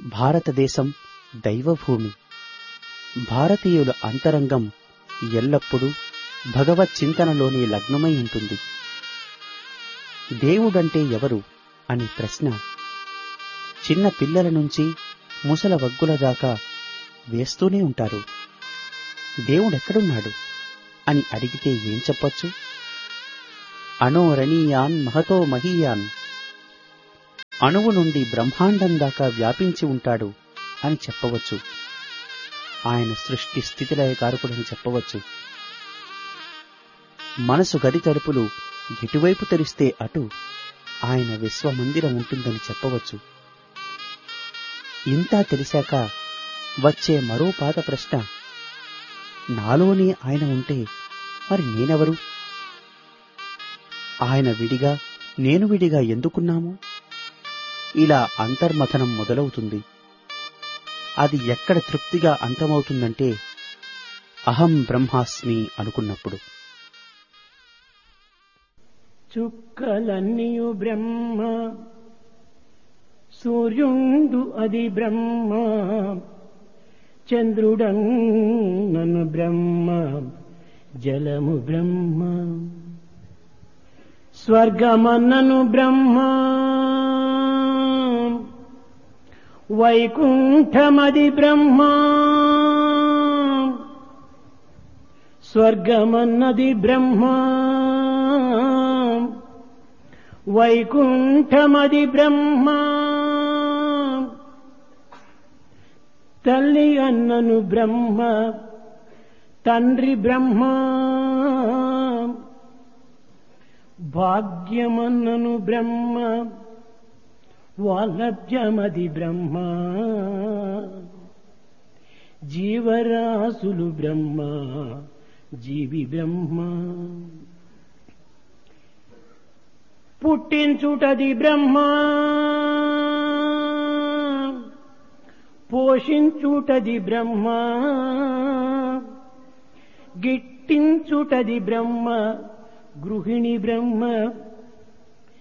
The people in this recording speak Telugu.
భారతదేశం దైవభూమి భారతీయుల అంతరంగం ఎల్లప్పుడూ భగవత్ చింతనలోనే లగ్నమై ఉంటుంది దేవుడంటే ఎవరు అనే ప్రశ్న చిన్న పిల్లల నుంచి ముసల వగ్గుల దాకా వేస్తూనే ఉంటారు దేవుడెక్కడున్నాడు అని అడిగితే ఏం చెప్పొచ్చు అనోరణీయాన్ మహతో మహీయాన్ అణువు నుండి బ్రహ్మాండం దాకా వ్యాపించి ఉంటాడు అని చెప్పవచ్చు ఆయన సృష్టి స్థితిలయ కారకుడని చెప్పవచ్చు మనసు గది తలుపులు ఎటువైపు తెరిస్తే అటు ఆయన విశ్వమందిరం ఉంటుందని చెప్పవచ్చు ఇంతా తెలిసాక వచ్చే మరో పాత ప్రశ్న నాలోనే ఆయన ఉంటే మరి నేనెవరు ఆయన విడిగా నేను విడిగా ఎందుకున్నాము ఇలా అంతర్మథనం మొదలవుతుంది అది ఎక్కడ తృప్తిగా అంతమవుతుందంటే అహం బ్రహ్మాస్మి అనుకున్నప్పుడు చుక్కలన్నీయు బ్రహ్మ సూర్యుండు అది బ్రహ్మ చంద్రుడన్నను బ్రహ్మ జలము బ్రహ్మ స్వర్గమన్నను బ్రహ్మ వైకుంఠమది బ్రహ్మ స్వర్గమన్నది బ్రహ్మ వైకుంఠమది బ్రహ్మ తల్లి అన్నను బ్రహ్మ తండ్రి బ్రహ్మ భాగ్యమన్నను బ్రహ్మ వాలభ్యమది బ్రహ్మ జీవరాశులు బ్రహ్మ జీవి బ్రహ్మ పుట్టించుటది బ్రహ్మ పోషించుటది బ్రహ్మ గిట్టించుటది బ్రహ్మ గృహిణి బ్రహ్మ